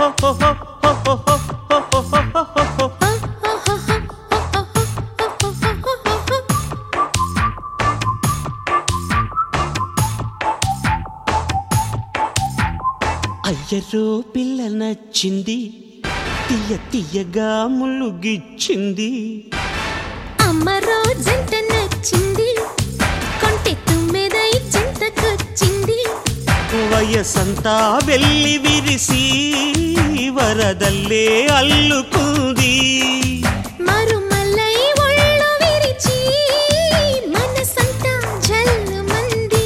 అయ్యరో పిల్ల నచ్చింది తీయ తీయగా ములుగిచ్చింది అమ్మ రోజంట నచ్చింది కొంటె తుమ్మెదై చింతకొచ్చింది వయసంతా వెళ్ళి విరిసి వరదల్లే అల్లుకుంది మరుమల్లై ఒళ్ళు విరిచి మనసంతా జల్లుమంది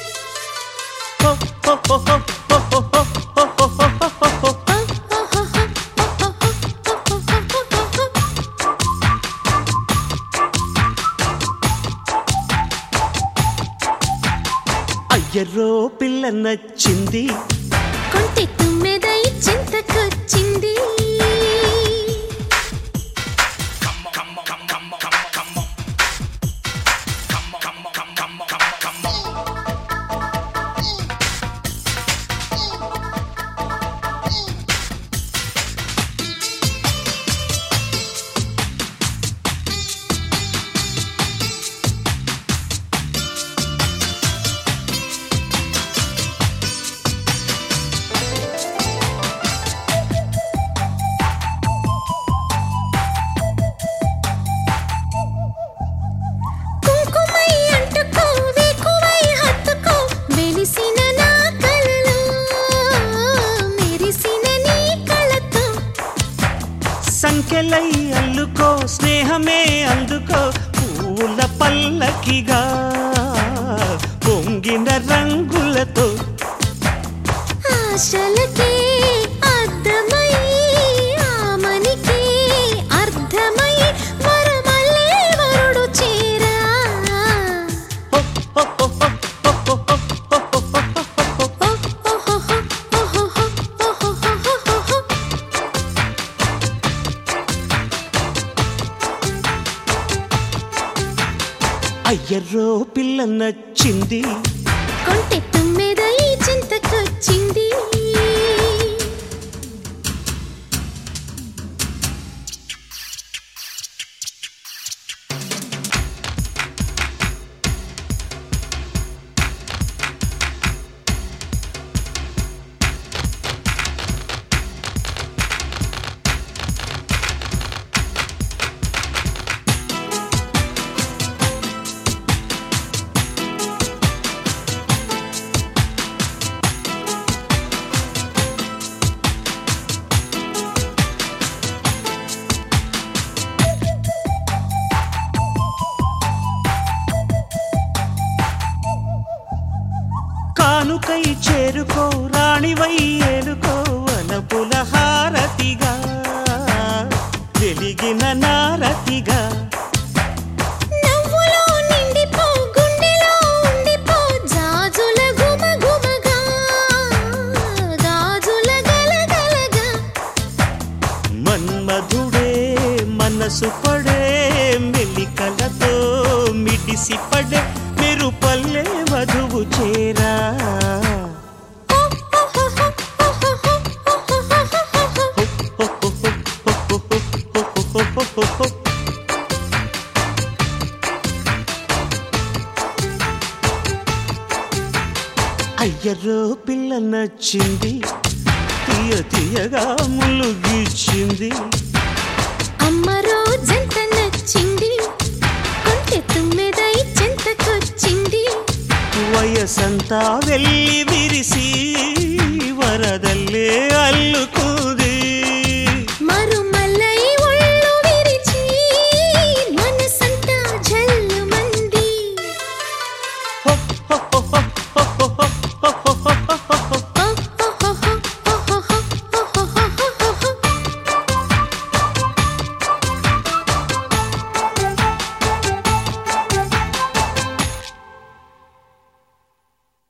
అయ్యరో పిల్ల నచ్చింది కొంటె తుమ్మెదై చింతకొచ్చింది కుంకుమై అంటుకో వేకువై హత్తుకో వెలిసిన నా కలలో మెరిసిన నీ కళతో సంఖ్యలై అల్లుకో స్నేహమే అందుకో పూల పల్లకిగా పొంగిన రంగులతో ఆశలకే అర్థమై ఆమనికి అర్థమై మరమల్లే వరుడు చేరా అయ్యరో పిల్ల నచ్చింది కొంటె తుమ్మెదై చింతకొచ్చింది కానుకై చేరుకో రాణివై ఏలుకో వనపుల హారతిగా వెలిగిన నారతిగా నవ్వులో నిండిపో గుండెలో ఉండిపో జాజుల గుమగుమగా గాజుల గలగలగా మన్మధుడే మనసు పడే మెలికలతో మిడిసి పడే మెరుపల్లె వధువు చేరా అయ్యరో పిల్ల నచ్చింది తీయ తీయగా ములుగిచ్చింది అమ్మ రోజంత నచ్చింది కొంటె తుమ్మెదై చింతకొచ్చింది వయసంతా వెళ్ళి విరిసి వరదల్లే అల్లుకుంది మరుమల్లై ఒళ్ళు విరిచి మనసంతా జల్లుమంది హో, హో, హో, హో,